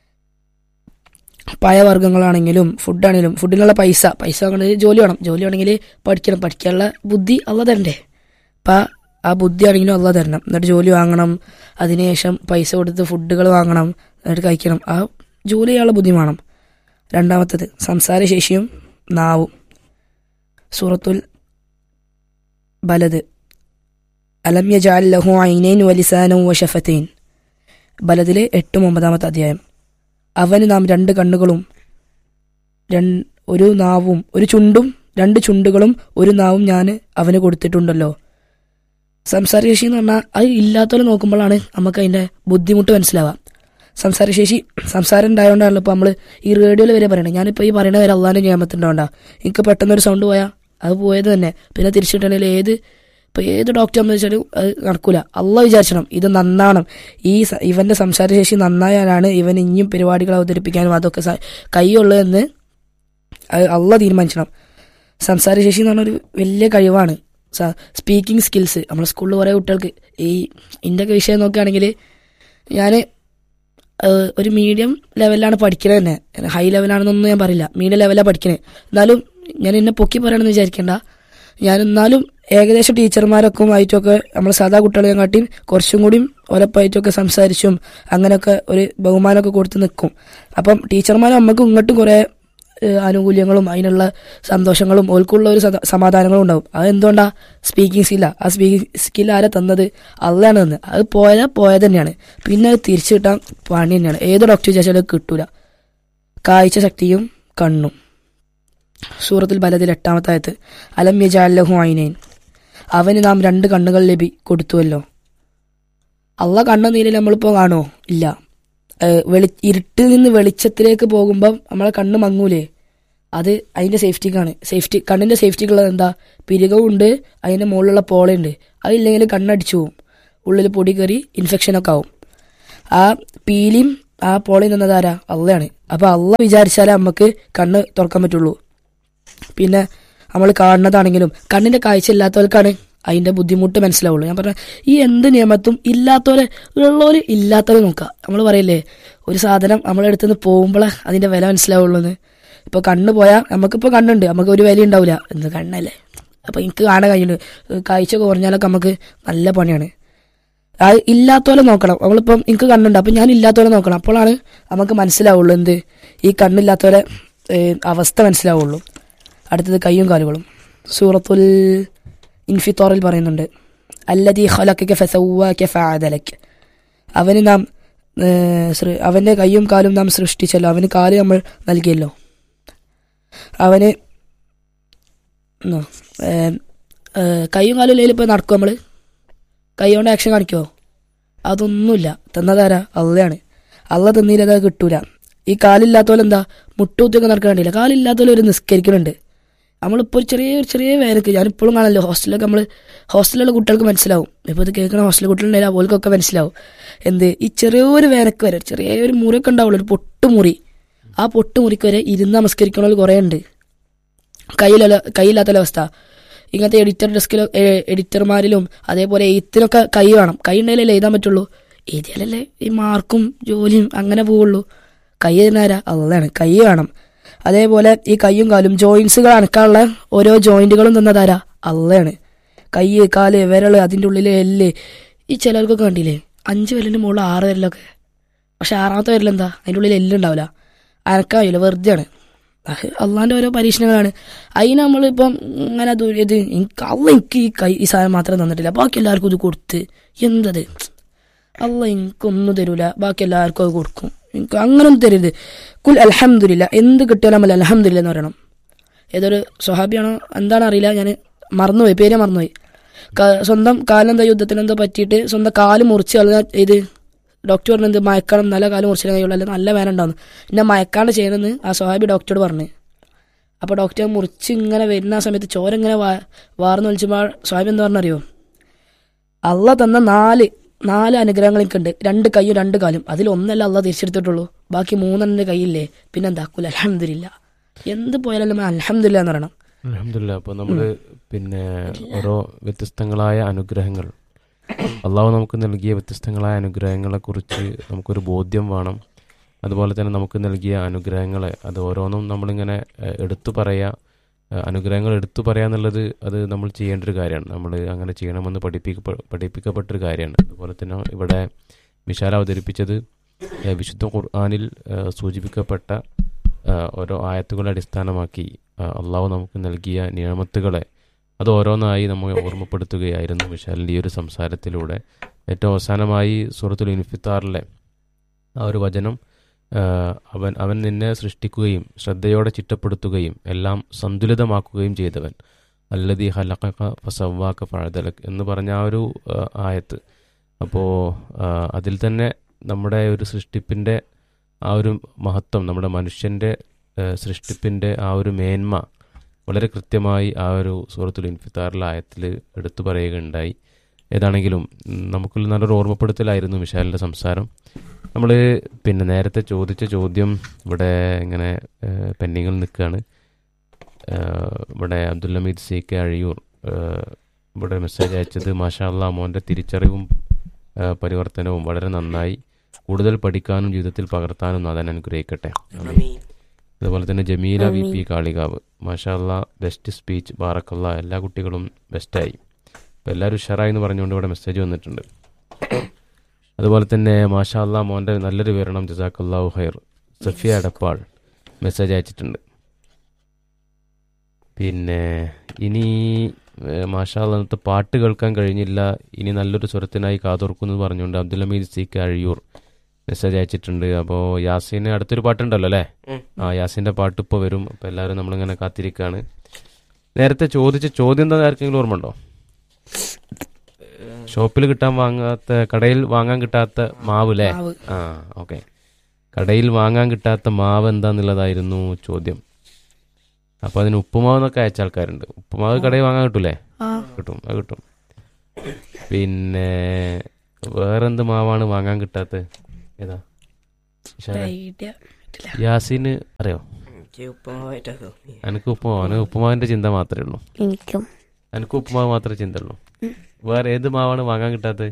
പഴവർഗ്ഗങ്ങളാണെങ്കിലും ഫുഡാണെങ്കിലും ഫുഡിനുള്ള പൈസ പൈസ വാങ്ങണമെങ്കിൽ ജോലി വേണം ജോലി വേണമെങ്കിൽ പഠിക്കണം പഠിക്കാനുള്ള ബുദ്ധി അള്ള തരണ്ടേ അപ്പം ആ ബുദ്ധി ആണെങ്കിലും അള്ള തരണം എന്നിട്ട് ജോലി വാങ്ങണം അതിനുശേഷം പൈസ കൊടുത്ത് ഫുഡുകൾ വാങ്ങണം എന്നിട്ട് കഴിക്കണം ആ ജോലി ചെയ്യാനുള്ള ബുദ്ധി വേണം രണ്ടാമത്തത് സംസാരശേഷിയും നാവും സൂറത്തുൽ ബലത് അലം യജാൽ ലഹു ഐനൈൻ വലിസാനവും വഷഫത്തൈൻ ബലതിലെ എട്ടും ഒമ്പതാമത്തെ അധ്യായം അവന് നാം രണ്ട് കണ്ണുകളും രൺ- ഒരു നാവും ഒരു ചുണ്ടും രണ്ട് ചുണ്ടുകളും ഒരു നാവും ഞാൻ അവന് കൊടുത്തിട്ടുണ്ടല്ലോ സംസാരശേഷി എന്ന് പറഞ്ഞാൽ അത് ഇല്ലാത്തവരെ നോക്കുമ്പോഴാണ് നമുക്ക് അതിന്റെ ബുദ്ധിമുട്ട് മനസ്സിലാവുക സംസാരശേഷി സംസാരം ഉണ്ടായതുകൊണ്ടാണല്ലോ ഇപ്പൊ നമ്മൾ ഈ റേഡിയോയിൽ വരെ പറയണത് ഞാനിപ്പോൾ ഈ പറയുന്ന വരെ അള്ളാന്റെ നിയമത്തിൻ്റെകൊണ്ടാ എനിക്ക് പെട്ടെന്ന് ഒരു സൗണ്ട് പോയാൽ അത് പോയത് തന്നെ പിന്നെ തിരിച്ചിട്ടുണ്ടെങ്കിൽ ഏത് ഇപ്പൊ ഏത് ഡോക്ടർ വെച്ചാലും അത് നടക്കൂല അള്ള വിചാരിച്ചണം ഇത് നന്നാണം ഈ സ- ഇവന്റെ സംസാരശേഷി നന്നായാലാണ് ഇവൻ ഇനിയും പരിപാടികൾ അവതരിപ്പിക്കാനും അതൊക്കെ സ- കൈയുള്ളതെന്ന് അത് അള്ള തീരുമാനിച്ചണം സംസാരശേഷി എന്ന് പറഞ്ഞ ഒരു വലിയ കഴിവാണ് സ്പീക്കിംഗ് സ്കിൽസ് നമ്മുടെ സ്കൂളിൽ കുറേ കുട്ടികൾക്ക് ഈ ഇതിൻ്റെയൊക്കെ വിഷയം നോക്കുകയാണെങ്കിൽ ഞാൻ ഒരു മീഡിയം ലെവലിലാണ് പഠിക്കുന്നത് തന്നെ ഹൈ ലെവലാണെന്നൊന്നും ഞാൻ പറയില്ല മീഡിയം ലെവലാണ് പഠിക്കുന്നത് എന്നാലും ഞാൻ എന്നെ പൊക്കി പറയണമെന്ന് വിചാരിക്കേണ്ട ഞാൻ എന്നാലും ഏകദേശം ടീച്ചർമാരൊക്കെ ആയിട്ടൊക്കെ നമ്മൾ സാധാ കുട്ടികളെയും കാട്ടിയും കുറച്ചും കൂടിയും ഒരപ്പായിട്ടൊക്കെ സംസാരിച്ചും അങ്ങനെയൊക്കെ ഒരു ബഹുമാനമൊക്കെ കൊടുത്ത് നിൽക്കും അപ്പം ടീച്ചർമാർ നമുക്ക് ഇങ്ങോട്ടും കുറേ ഏഹ്, ആനുകൂല്യങ്ങളും അതിനുള്ള സന്തോഷങ്ങളും ഓൽക്കുള്ള ഒരു സദ- സമാധാനങ്ങളും ഉണ്ടാവും അതെന്തുകൊണ്ടാ സ്പീക്കിംഗ് സ്കില്ല ആ സ്പീക്കിംഗ് സ്കിൽ ആരാ തന്നത് അള്ളാണ് തന്നത് അത് പോയാൽ പോയത് തന്നെയാണ് പിന്നെ അത് തിരിച്ചു കിട്ടാൻ പണി തന്നെയാണ് ഏത് ഡോക്ടർ വിചാരിച്ചാലും അത് കിട്ടൂല കാഴ്ച ശക്തിയും കണ്ണും സൂറത്തിൽ ബലത്തിൽ എട്ടാമത്തെ ആയത്ത് അലം യജാലഹു ഐനൈൻ അവന് നാം രണ്ട് കണ്ണുകൾ ലഭി കൊടുത്തുവല്ലോ അള്ള കണ്ണ നീരിൽ നമ്മളിപ്പോ കാണോ ഇല്ല ഏഹ് വെളി ഇരുട്ടിൽ നിന്ന് വെളിച്ചത്തിലേക്ക് പോകുമ്പം നമ്മളെ കണ്ണ് മങ്ങൂലേ അത് അതിന്റെ സേഫ്റ്റിക്കാണ് സേഫ്റ്റി കണ്ണിന്റെ സേഫ്റ്റിക്കുള്ളത് എന്താ പിരികവുണ്ട് അതിന്റെ മുകളിലുള്ള പോളയുണ്ട് അതില്ലെങ്കിൽ കണ്ണടിച്ചു പോകും ഉള്ളിൽ പൊടി കയറി ഇൻഫെക്ഷനൊക്കെ ആവും ആ പീലിയും ആ പോളയും നിന്നത് ആരാ അള്ളയാണ് അപ്പൊ അള്ള വിചാരിച്ചാലേ നമുക്ക് കണ്ണ് തുറക്കാൻ പറ്റുള്ളൂ പിന്നെ നമ്മൾ കാണുന്നതാണെങ്കിലും കണ്ണിന്റെ കാഴ്ച ഇല്ലാത്തവർക്കാണ് അതിന്റെ ബുദ്ധിമുട്ട് മനസ്സിലാവുള്ളൂ ഞാൻ പറഞ്ഞ ഈ എന്ത് നിയമത്തും ഇല്ലാത്തവരെ ഉള്ളവര് ഇല്ലാത്തവരെ നോക്കുക നമ്മൾ പറയില്ലേ ഒരു സാധനം നമ്മളെ അടുത്ത് നിന്ന് പോകുമ്പോഴേ അതിന്റെ വില മനസ്സിലാവുള്ളൂ എന്ന് ഇപ്പൊ കണ്ണ് പോയാൽ നമുക്കിപ്പോ കണ്ണുണ്ട് നമുക്ക് ഒരു വില ഉണ്ടാവില്ല എന്ത് കണ്ണല്ലേ അപ്പൊ എനിക്ക് കാണാൻ കഴിയുന്നുണ്ട് കാഴ്ച കുറഞ്ഞാലൊക്കെ നമുക്ക് നല്ല പണിയാണ് അത് ഇല്ലാത്തവരെ നോക്കണം നമ്മളിപ്പം എനിക്ക് കണ്ണുണ്ട് അപ്പം ഞാൻ ഇല്ലാത്തവരെ നോക്കണം അപ്പോഴാണ് നമുക്ക് മനസ്സിലാവുള്ളൂ എന്ത് ഈ കണ്ണില്ലാത്തവരെ ഏഹ്, അവസ്ഥ മനസ്സിലാവുള്ളൂ അടുത്തത് കയ്യും കാലുകളും സൂറത്തുൽ ഇൻഫിത്തോറിൽ പറയുന്നുണ്ട് അല്ലതി ഖലഖക ഫസവ്വാക ഫഅദലക അവന് നാം ഏഹ്, സൃ- അവന്റെ കയ്യും കാലും നാം സൃഷ്ടിച്ചല്ലോ അവന് കാല് നമ്മൾ നൽകിയല്ലോ അവന് ഉം, ഏഹ്, ഏഹ്, കയ്യും കാലും ഇല്ലെങ്കിൽ ഇപ്പൊ നടക്കും നമ്മള് കൈ കൊണ്ട് ആക്ഷൻ കാണിക്കുമോ അതൊന്നുമില്ല തന്നതാരാ അള്ളയാണ് അള്ള തന്നീല അത് കിട്ടൂല ഈ കാലില്ലാത്തവരെന്താ മുട്ടൂത്തൊക്കെ നടക്കണ്ടില്ല കാലില്ലാത്തവർ ഒരു നിസ്കരിക്കുന്നുണ്ട് നമ്മളിപ്പോൾ ഒരു ചെറിയ ഒരു ചെറിയ വേനക്ക് ഞാനിപ്പോഴും കാണല്ലോ ഹോസ്റ്റലിലൊക്കെ നമ്മൾ ഹോസ്റ്റലിലുള്ള കുട്ടികൾക്ക് മനസ്സിലാവും ഇപ്പോൾ ഇത് കേൾക്കുന്ന ഹോസ്റ്റൽ കുട്ടികളുണ്ടെങ്കിൽ അവർക്കൊക്കെ മനസ്സിലാവും എന്ത് ഈ ചെറിയൊരു വേനക്ക് വരെ ചെറിയൊരു മുറിയൊക്കെ ഉണ്ടാവുള്ളൂ ഒരു പൊട്ടുമുറി ആ പൊട്ടുമുറിക്ക് വരെ ഇരുന്ന് നമസ്കരിക്കണവർ കുറേ ഉണ്ട് കയ്യിലല്ല കയ്യില്ലാത്ത അവസ്ഥ ഇങ്ങനത്തെ എഡിറ്റർ ഡെസ്കിലോ എഡിറ്റർമാരിലും അതേപോലെ എയ്ത്തിനൊക്കെ കൈ വേണം കൈ ഉണ്ടെങ്കിലല്ലേ എഴുതാൻ പറ്റുള്ളൂ എഴുതിയാലല്ലേ ഈ മാർക്കും ജോലിയും അങ്ങനെ പോവുള്ളൂ കൈ തന്നാരാ അതാണ് കൈ വേണം അതേപോലെ ഈ കൈയും കാലും ജോയിൻസുകൾ അനക്കാനുള്ള ഓരോ ജോയിന്റുകളും തന്നതാരാ അള്ളയാണ് കൈ കാല് വിരള് അതിൻ്റെ ഉള്ളിലെ എല്ല് ഈ ചിലർക്കൊക്കെ കണ്ടില്ലേ അഞ്ച് വിരലിൻ്റെ മുകളിൽ ആറ് വിരലൊക്കെ പക്ഷെ ആറാമത്തെ വിരലെന്താ അതിൻ്റെ ഉള്ളിൽ എല്ലുണ്ടാവില്ല അനക്കാൻ കഴിയില്ല വെറുതെയാണ് അള്ളാന്റെ ഓരോ പരീക്ഷണങ്ങളാണ് അതിന് നമ്മളിപ്പം ഇങ്ങനെ അത് ഇത് എനിക്ക് അള്ള എനിക്ക് ഈ കൈ ഈ സാധനം മാത്രം തന്നിട്ടില്ല ബാക്കി എല്ലാവർക്കും ഇത് കൊടുത്ത് എന്തത് അള്ള എനിക്കൊന്നും തരൂല ബാക്കി എല്ലാവർക്കും അത് കൊടുക്കും എനിക്ക് അങ്ങനൊന്നും തരരുത് കുൽ അലഹമില്ല എന്ത് കിട്ടിയാലും നമ്മൾ അലഹമില്ല എന്ന് പറയണം ഏതൊരു സ്വഹാബിയാണോ എന്താണ് അറിയില്ല ഞാൻ മറന്നുപോയി പേര് മറന്നുപോയി ക- സ്വന്തം കാലെന്തോ യുദ്ധത്തിനെന്തോ പറ്റിയിട്ട് സ്വന്തം കാല് മുറിച്ച് കളഞ്ഞാൽ ഇത് ഡോക്ടർ പറഞ്ഞത് മയക്കണം നല്ല കാല് മുറിച്ചിട്ട് കഴിയുള്ളൂ അല്ലെങ്കിൽ നല്ല വേന ഉണ്ടാവുന്നു പിന്നെ മയക്കാണ്ട് ചെയ്യണമെന്ന് ആ സ്വഹാബി ഡോക്ടറോട് പറഞ്ഞു അപ്പോൾ ഡോക്ടർ മുറിച്ച് ഇങ്ങനെ വരുന്ന ആ സമയത്ത് ചോര ഇങ്ങനെ വാ വാർന്ന് വലിച്ചുമ്പോൾ സ്വാമി എന്താ പറഞ്ഞറിയോ അള്ള തന്ന നാല് നാല് അനുഗ്രഹങ്ങൾ എനിക്കുണ്ട് രണ്ട് കൈയും രണ്ട് കാലും അതിൽ ഒന്നല്ല അള്ള തിരിച്ചെടുത്തിട്ടുള്ളൂ ബാക്കി മൂന്നെണ്ണം എൻ്റെ കയ്യില്ലേ പിന്നെ എന്താക്കൂല അലഹമില്ല എന്ത് പോയാലും അലഹമില്ല എന്ന് പറയണം അലഹമില്ല അപ്പോൾ നമ്മൾ പിന്നെ ഓരോ വ്യത്യസ്തങ്ങളായ അനുഗ്രഹങ്ങൾ അള്ളാഹു നമുക്ക് നൽകിയ വ്യത്യസ്തങ്ങളായ അനുഗ്രഹങ്ങളെക്കുറിച്ച് നമുക്കൊരു ബോധ്യം വേണം അതുപോലെ തന്നെ നമുക്ക് നൽകിയ അനുഗ്രഹങ്ങളെ അത് ഓരോന്നും നമ്മളിങ്ങനെ ഏഹ്, എടുത്തു പറയുക ഏഹ്, അനുഗ്രഹങ്ങൾ എടുത്തു പറയുക എന്നുള്ളത് അത് നമ്മൾ ചെയ്യേണ്ട ഒരു കാര്യമാണ് നമ്മൾ അങ്ങനെ ചെയ്യണമെന്ന് പഠിപ്പിക്ക പഠിപ്പിക്കപ്പെട്ടൊരു കാര്യമാണ് അതുപോലെ തന്നെ ഇവിടെ വിശാല അവതരിപ്പിച്ചത് ഏഹ്, വിശുദ്ധ ഖുർആാനിൽ ഏഹ്, സൂചിപ്പിക്കപ്പെട്ട ഏഹ്, ഓരോ ആയത്തുകളെ അടിസ്ഥാനമാക്കി ഏഹ്, അള്ളാഹു നമുക്ക് നൽകിയ നിയമത്തുകളെ അത് ഓരോന്നായി നമ്മെ ഓർമ്മപ്പെടുത്തുകയായിരുന്നു വിശാലിൻ്റെ ഈ ഒരു സംസാരത്തിലൂടെ ഏറ്റവും അവസാനമായി സൂറത്തുൽ ഇൻഫിത്താറിലെ ആ ഒരു വചനം ആ, അവൻ അവൻ നിന്നെ സൃഷ്ടിക്കുകയും ശ്രദ്ധയോടെ ചിട്ടപ്പെടുത്തുകയും എല്ലാം സന്തുലിതമാക്കുകയും ചെയ്തവൻ അല്ലതി ഹലക്ക ഫസവാക്ക ഫഴതലക് എന്ന് പറഞ്ഞ ആ ഒരു ആ, ആയത്ത് അപ്പോൾ അതിൽ തന്നെ നമ്മുടെ ഒരു സൃഷ്ടിപ്പിൻ്റെ ആ ഒരു മഹത്വം നമ്മുടെ മനുഷ്യൻ്റെ സൃഷ്ടിപ്പിൻ്റെ ആ ഒരു മേന്മ വളരെ കൃത്യമായി ആ ഒരു സൂറത്തുൽ ഇൻഫിത്താറിലെ ആയത്തിൽ എടുത്തു പറയുകയുണ്ടായി ഏതാണെങ്കിലും ഉം, നമുക്കുള്ള നല്ലൊരു ഓർമ്മപ്പെടുത്തലായിരുന്നു വിശാലിൻ്റെ സംസാരം നമ്മൾ പിന്നെ നേരത്തെ ചോദിച്ച ചോദ്യം ഇവിടെ ഇങ്ങനെ പെൻഡിങ്ങിൽ നിൽക്കുകയാണ് ഏഹ്, ഇവിടെ അബ്ദുൽ ഹമീദ് സി കെ അഴിയൂർ ഏഹ്, ഇവിടെ മെസ്സേജ് അയച്ചത് മാഷാ അല്ലാ മോൻ്റെ തിരിച്ചറിവും ഏഹ്, പരിവർത്തനവും വളരെ നന്നായി കൂടുതൽ പഠിക്കാനും ജീവിതത്തിൽ പകർത്താനും നാഥൻ അനുഗ്രഹിക്കട്ടെ ആമീൻ അതുപോലെ തന്നെ ജമീല വി പി കാളികാവ് മാഷാല്ല ബെസ്റ്റ് സ്പീച്ച് ബാറക്കല്ല എല്ലാ കുട്ടികളും ബെസ്റ്റായി അപ്പോൾ എല്ലാവരും ഉഷാറായി എന്ന് പറഞ്ഞുകൊണ്ട് ഇവിടെ മെസ്സേജ് വന്നിട്ടുണ്ട് അതുപോലെ തന്നെ മാഷാല്ല മോൻ്റെ നല്ലൊരു വിവരണം ജസാഖല്ലാഹു ഹൈർ സഫിയ എടപ്പാൾ മെസ്സേജ് അയച്ചിട്ടുണ്ട് പിന്നെ ഇനി മാഷാല്ല ഇന്നത്തെ പാട്ട് കേൾക്കാൻ കഴിഞ്ഞില്ല ഇനി നല്ലൊരു സ്വരത്തിനായി കാതോർക്കുന്നു പറഞ്ഞുകൊണ്ട് Abdul Hameed C K Azhiyur message അയച്ചിട്ടുണ്ട് അപ്പോൾ യാസീന് അടുത്തൊരു പാട്ടുണ്ടല്ലോ അല്ലേ ഉം. ആ യാസിന്റെ പാട്ട് ഇപ്പോൾ വരും അപ്പോൾ എല്ലാവരും നമ്മളിങ്ങനെ കാത്തിരിക്കുകയാണ് നേരത്തെ ചോദിച്ച ചോദ്യം എന്താ ആർക്കെങ്കിലും ഓർമ്മ ഉണ്ടോ ഷോപ്പിൽ കിട്ടാൻ വാങ്ങാത്ത കടയിൽ വാങ്ങാൻ കിട്ടാത്ത മാവ് അല്ലേ മാവ്. ആ ഓക്കെ കടയിൽ വാങ്ങാൻ കിട്ടാത്ത മാവ് എന്താന്നുള്ളതായിരുന്നു ചോദ്യം അപ്പോൾ അതിന് ഉപ്പുമാവ് എന്നൊക്കെ അയച്ച ആൾക്കാരുണ്ട് ഉപ്പുമാവ് കടയിൽ വാങ്ങാൻ കിട്ടൂലേ ആ കിട്ടും അത് കിട്ടും പിന്നെ വേറെന്ത് മാവാണ് വാങ്ങാൻ കിട്ടാത്തത് ഏതാ ഇഷാനെ? ഐഡിയ യാസിന് അറിയോ എനിക്ക് ഉപ്പുമാവായിട്ടാ തോന്നി എനിക്ക് ഉപ്പുമാവ് അവന് ഉപ്പുമാവിന്റെ ചിന്ത മാത്രമേ ഉള്ളൂ എനിക്കും എനിക്ക് ഉപ്പുമാവ് മാത്രമേ ചിന്ത ഉള്ളൂ വേറെ ഏത് മാവാണ് വാങ്ങാൻ കിട്ടാത്തത്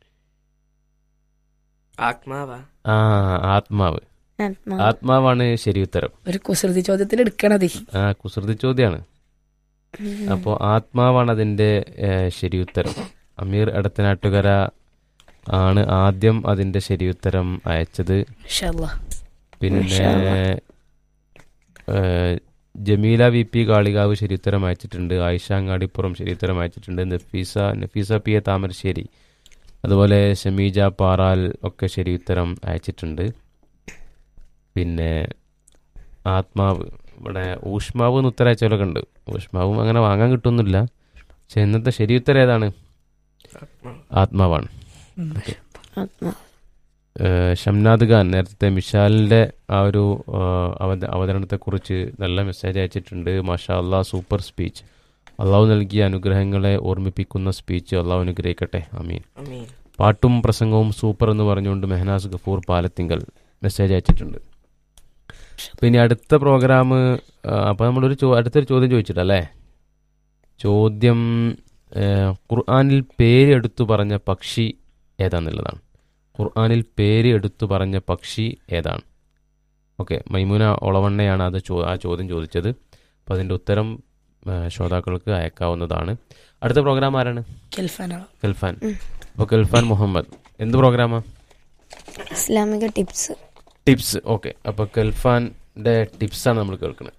ആത്മാവാ ആ ആത്മാവ് ആത്മാവ് ആത്മാവാണ് ശരി ഉത്തരം ഒരു കുസൃതി ചോദ്യത്തിൽ എടുക്കണത് ആ കുസൃതി ചോദ്യമാണ് അപ്പോൾ ആത്മാവാണ് അതിന്റെ ഏ, ശരി ഉത്തരം അമീർ എടത്തനാട്ടുകര ആണ് ആദ്യം അതിന്റെ ശരി ഉത്തരം അയച്ചത് ഇൻഷാല്ലാ പിന്നെ മാഷാ ഏ, ജമീല വി പി കാളികാവ് ശരിയുത്തരം അയച്ചിട്ടുണ്ട് ആയിഷ അങ്ങാടിപ്പുറം ശരിയുത്തരം അയച്ചിട്ടുണ്ട് നഫീസ നഫീസ പി എ താമരശ്ശേരി അതുപോലെ ഷമീജ പാറാൽ ഒക്കെ ശരിയുത്തരം അയച്ചിട്ടുണ്ട് പിന്നെ ആത്മാവ് ഇവിടെ ഊഷ്മാവ് എന്ന് ഉത്തരം അയച്ചവരൊക്കെ ഉണ്ട് ഊഷ്മാവും അങ്ങനെ വാങ്ങാൻ കിട്ടുന്നില്ല പക്ഷെ ഇന്നത്തെ ശരിയുത്തരം ഏതാണ് ആത്മാവ് ആത്മാവാണ് ആത്മാവ് ഏഹ് ഷംനാദ് ഖാൻ നേരത്തെ മിഷാലിൻ്റെ ആ ഒരു ഏഹ് അവത അവതരണത്തെക്കുറിച്ച് നല്ല മെസ്സേജ് അയച്ചിട്ടുണ്ട് മാഷാ അള്ളാഹ് സൂപ്പർ സ്പീച്ച് അള്ളാഹു നൽകിയ അനുഗ്രഹങ്ങളെ ഓർമ്മിപ്പിക്കുന്ന സ്പീച്ച് അള്ളാഹു അനുഗ്രഹിക്കട്ടെ അമീൻ അമീൻ പാട്ടും പ്രസംഗവും സൂപ്പർ എന്ന് പറഞ്ഞുകൊണ്ട് മെഹനാസ് ഗഫൂർ പാലത്തിങ്കൽ മെസ്സേജ് അയച്ചിട്ടുണ്ട് പിന്നെ അടുത്ത പ്രോഗ്രാം അപ്പോൾ നമ്മളൊരു ചോ അടുത്തൊരു ചോദ്യം ചോദിച്ചിട്ടല്ലേ ചോദ്യം ഏഹ്, ഖുർആനിൽ പേര് എടുത്തു പറഞ്ഞ പക്ഷി ഏതാന്നുള്ളതാണ് ഖുർആനിൽ പേര് എടുത്തു പറഞ്ഞ പക്ഷി ഏതാണ് ഓക്കെ മൈമുന ഒളവണ്ണയാണ് അത് ചോ ആ ചോദ്യം ചോദിച്ചത് അപ്പോൾ അതിൻ്റെ ഉത്തരം ഏഹ്, ശ്രോതാക്കൾക്ക് അയക്കാവുന്നതാണ് അടുത്ത പ്രോഗ്രാം ആരാണ് കെൽഫാനാ കെൽഫാൻ ഉം. അപ്പോൾ കെൽഫാൻ മുഹമ്മദ് എന്ത് പ്രോഗ്രാമാ ഇസ്ലാമിക ടിപ്സ് ടിപ്സ് ഓക്കെ അപ്പോൾ കെൽഫാൻ്റെ ടിപ്സാണ് നമ്മൾ കേൾക്കുന്നത്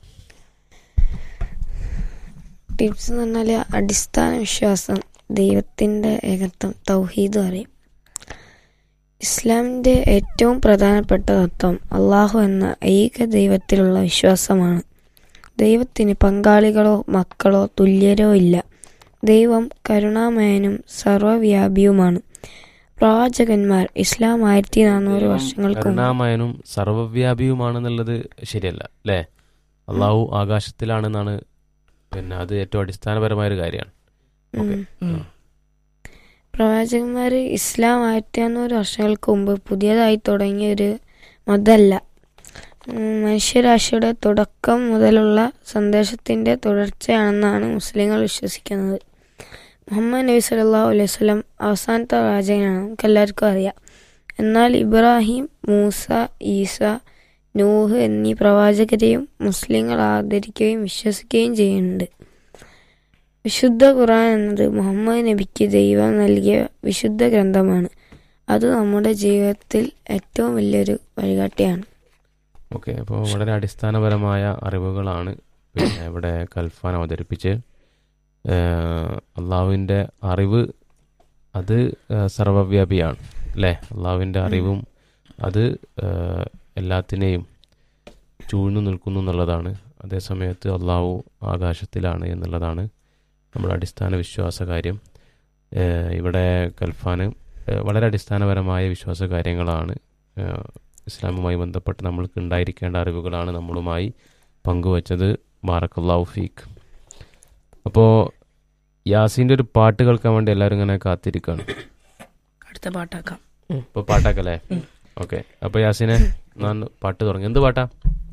ടിപ്സ് എന്ന് പറഞ്ഞാൽ അടിസ്ഥാന വിശ്വാസം ദൈവത്തിൻ്റെ ഏകത്വം തൗഹീദ് പറയും ഇസ്ലാമിൻ്റെ ഏറ്റവും പ്രധാനപ്പെട്ട തത്വം അള്ളാഹു എന്ന ഏക ദൈവത്തിലുള്ള വിശ്വാസമാണ് ദൈവത്തിന് പങ്കാളികളോ മക്കളോ തുല്യരോ ഇല്ല ദൈവം കരുണാമയനും സർവവ്യാപിയുമാണ് പ്രവാചകന്മാർ ഇസ്ലാം ആയിരത്തി നാനൂറ് വർഷങ്ങൾക്ക് മുമ്പ് കരുണാമയനും സർവവ്യാപിയുമാണെന്നുള്ളത് ശരിയല്ല അല്ലേ അള്ളാഹു ആകാശത്തിലാണെന്നാണ് പിന്നെ അത് ഏറ്റവും അടിസ്ഥാനപരമായ ഒരു കാര്യമാണ് ഓക്കെ ഉം. പ്രവാചകന്മാർ ഇസ്ലാം ആയിരത്തി അഞ്ഞൂറ് വർഷങ്ങൾക്ക് മുമ്പ് പുതിയതായി തുടങ്ങിയ ഒരു മതമല്ല ഉം, മനുഷ്യരാശിയുടെ തുടക്കം മുതലുള്ള സന്ദേശത്തിന്റെ തുടർച്ചയാണെന്നാണ് മുസ്ലിങ്ങൾ വിശ്വസിക്കുന്നത് മുഹമ്മദ് നബി സല്ലല്ലാഹു അലൈഹി വസല്ലം അവസാനത്തെ പ്രവാചകനാണ് നമുക്ക് എല്ലാവർക്കും അറിയാം എന്നാൽ ഇബ്രാഹിം മൂസ ഈസ നൂഹ് എന്നീ പ്രവാചകരെയും മുസ്ലിങ്ങൾ ആദരിക്കുകയും വിശ്വസിക്കുകയും ചെയ്യുന്നുണ്ട് വിശുദ്ധ ഖുർആൻ എന്നത് മുഹമ്മദ് നബിക്ക് ദൈവം നൽകിയ വിശുദ്ധ ഗ്രന്ഥമാണ് അത് നമ്മുടെ ജീവിതത്തിൽ ഏറ്റവും വലിയൊരു വഴികാട്ടിയാണ് ഓക്കെ അപ്പോൾ വളരെ അടിസ്ഥാനപരമായ അറിവുകളാണ് പിന്നെ ഇവിടെ കൽഫാൻ അവതരിപ്പിച്ച് അള്ളാഹുവിൻ്റെ അറിവ് അത് ഏഹ്, സർവ്വവ്യാപിയാണ് അല്ലേ അള്ളാഹുവിൻ്റെ അറിവും അത് ഏഹ്, എല്ലാത്തിനെയും ചൂഴ്ന്നു നിൽക്കുന്നു എന്നുള്ളതാണ് അതേസമയത്ത് അള്ളാഹു ആകാശത്തിലാണ് എന്നുള്ളതാണ് നമ്മുടെ അടിസ്ഥാന വിശ്വാസ കാര്യം ഏഹ്, ഇവിടെ കൽഫാന് ഏഹ്, വളരെ അടിസ്ഥാനപരമായ വിശ്വാസ കാര്യങ്ങളാണ് ഏഹ്, ഇസ്ലാമുമായി ബന്ധപ്പെട്ട് നമ്മൾക്ക് ഉണ്ടായിരിക്കേണ്ട അറിവുകളാണ് നമ്മളുമായി പങ്കുവച്ചത് ബാറക്കല്ലാഹു ഫീക്ക് അപ്പോൾ യാസിൻ്റെ ഒരു പാട്ട് കേൾക്കാൻ വേണ്ടി എല്ലാവരും ഇങ്ങനെ കാത്തിരിക്കുകയാണ് അടുത്ത പാട്ടാക്കാം ഇപ്പോൾ പാട്ടാക്കല്ലേ ഓക്കെ അപ്പോൾ യാസിനെ ഞാൻ പാട്ട് തുടങ്ങി എന്ത് പാട്ടാ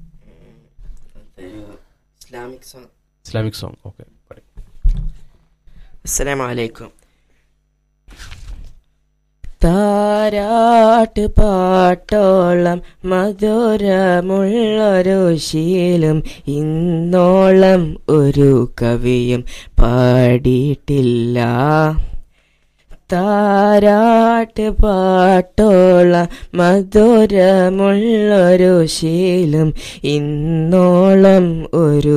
Islamic song Islamic song okay അസ്സലാമു അലൈക്കും താരാട്ട് പാട്ടോളം മധുരമുള്ളൊരു ശീലം ഇന്നോളം ഒരു കവിയും പാടിയിട്ടില്ല താരാട്ട് പാട്ടോളം മധുരമുള്ളൊരു ശീലം ഇന്നോളം ഒരു